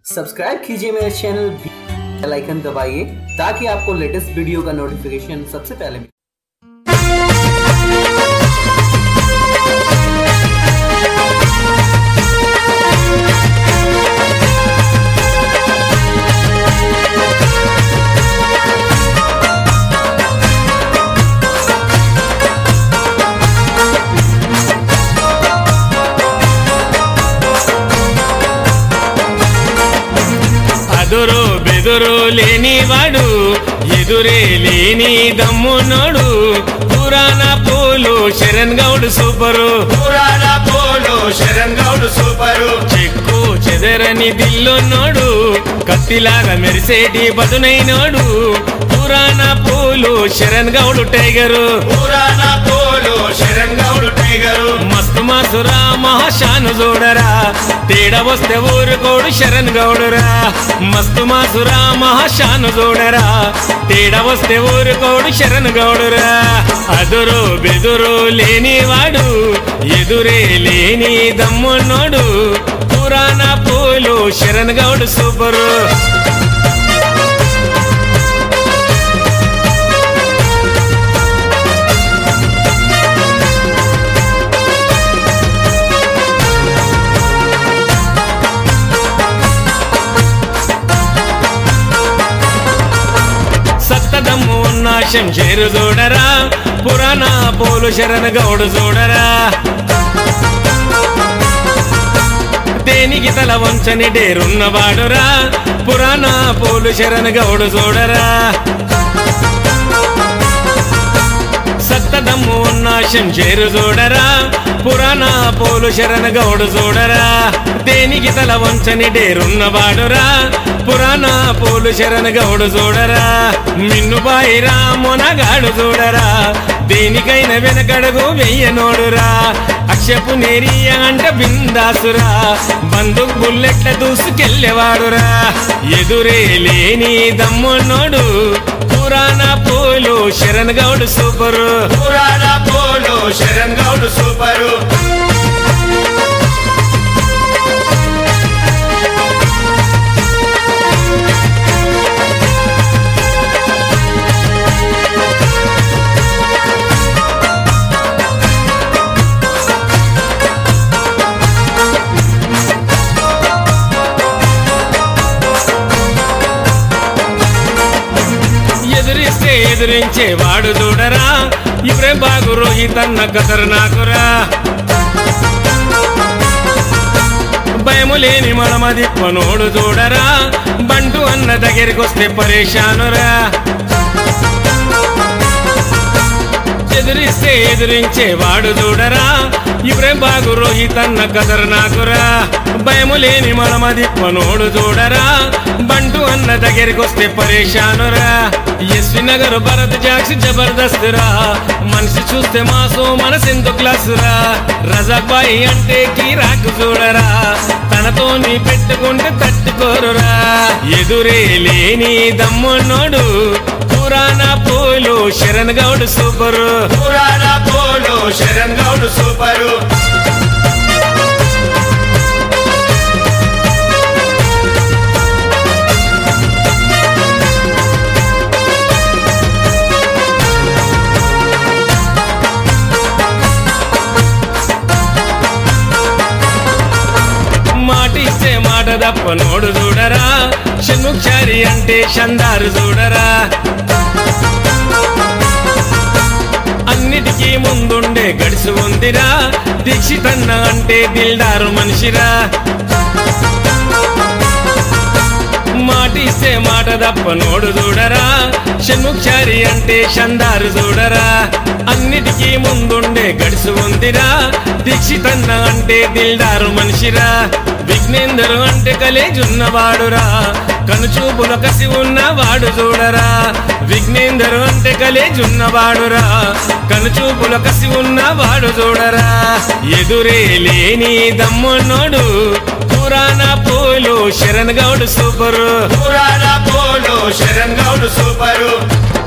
subscribe कीजिए मेरे channel भी बेल आइकन दबाइए ताकि आपको लेटेस्ट वीडियो का नोटिफिकेशन सबसे पहले मिले అదురు బెదురు లేనివాడు ఎదురే లేని దమ్మునోడు పురాణ పూలు శరణ్ గౌడ్ సూపరు పురాణ పోలో శరణ్ గౌడ్ సూపరు చెక్కు చెదరని దిల్లున్నోడు కత్తిలాగా మెరిసేటి బదునైనోడు పురాణ పూలు శరణ్ గౌడ్ టైగరు పురాణ పోలో శరణ్ గౌడ్ టైగరు మస్తు మాసురా మహాశాను చూడరా తేడా వస్తే ఊరుకోడు శరణ్ గౌడురా మస్తు మాసురా మహాశాను చూడరా తేడా వస్తే ఊరుకోడు శరణ్ గౌడురా అదురు బెదురు లేనివాడు ఎదురే లేని దమ్మున్నోడు పురాణ పూలు శరణ్ గౌడ్ సూపరు సత్తదమ్ము ఉన్న శంషేరు చూడరా పురాణ పోలు శరణ గౌడు చూడరా దేనికి తల వంచని డేరున్నవాడురా పురాణ పోలు శరణ గౌడు చూడరా సత్తదమ్ము ఉన్న శంషేరు చూడరా పురాణ పోలు శరణ గౌడు చూడరా దేనికి తల వంచని డేరున్నవాడురా పురాణ పోలు శరణ గౌడు చూడరా మిన్నుబాయిరా మొనగాడు చూడరా దేనికైనా వెనకడుగు వెయ్యనోడురా అక్షపు నేరియ అంట బిందాసురా బందుకు బుల్లెట్ల దూసుకెళ్ళేవాడురా ఎదురే లేని దమ్మున్నోడు పురాణ పూలు శరణ్ గౌడ్ సూపరు పురాణ పోలో శరణ్ గౌడ్ సూపరు ఎదురిస్తే ఎదురించే వాడు చూడరా ఇప్పుడే బాగు రోహిత్ అన్న కదరు నాకురా భయము లేని మనమది పనోడు చూడరా బంటు అన్న దగ్గరికి వస్తే పరేషానురా ఎదురిస్తే ఎదురించే వాడు చూడరా ఇప్పుడే బాగు రోహిత్ అన్న కదరు నాకురా భయము లేని మనమది పనోడు చూడరా బంటు అన్న దగ్గరికి వస్తే పరేషానురా ఎస్వి నగర్ భరత్ జాక్స్ జబర్దస్త్ రా మనిషి చూస్తే మాసు మనసెందుకు క్లాస్ రా రజాక్ బాయి అంటే కిరాకు చూడరా తనతో నీ పెట్టుకుంటే తట్టుకోరురా ఎదురే లేని దమ్మున్నోడు పురాణ పూలు శరణ్ గౌడ్ సూపరు పురాణ పోలో శరణ్ గౌడ్ సూపరు మాట ఇచ్చే మాట తప్ప నోడు చూడరా షణ్ముఖారి అంటే షందారు చూడరా అన్నిటికీ ముందుండే గడిసి ఉందిరా దీక్షితన్న అంటే దిల్దారు మనిషిరా మాట ఇస్తే మాట తప్ప నోడు చూడరా షణ్ముఖారి అంటే షందారు చూడరా అన్నిటికీ ముందుండే గడిసి ఉందిరా దీక్షితన్న అంటే దిల్దారు మనిషిరా విఘ్నేందరు అంటే కలేజున్నవాడురా కనుచూపుల కసి ఉన్నవాడు చూడరా విఘ్నేందరు అంటే కలేజున్నవాడురా కనుచూపుల కసి ఉన్నవాడు చూడరా ఎదురే లేని దమ్మున్నోడు పురాణ పూలు శరణ్ గౌడ్ సూపరు పురాణ పోలో శరణ్ గౌడ్ సూపరు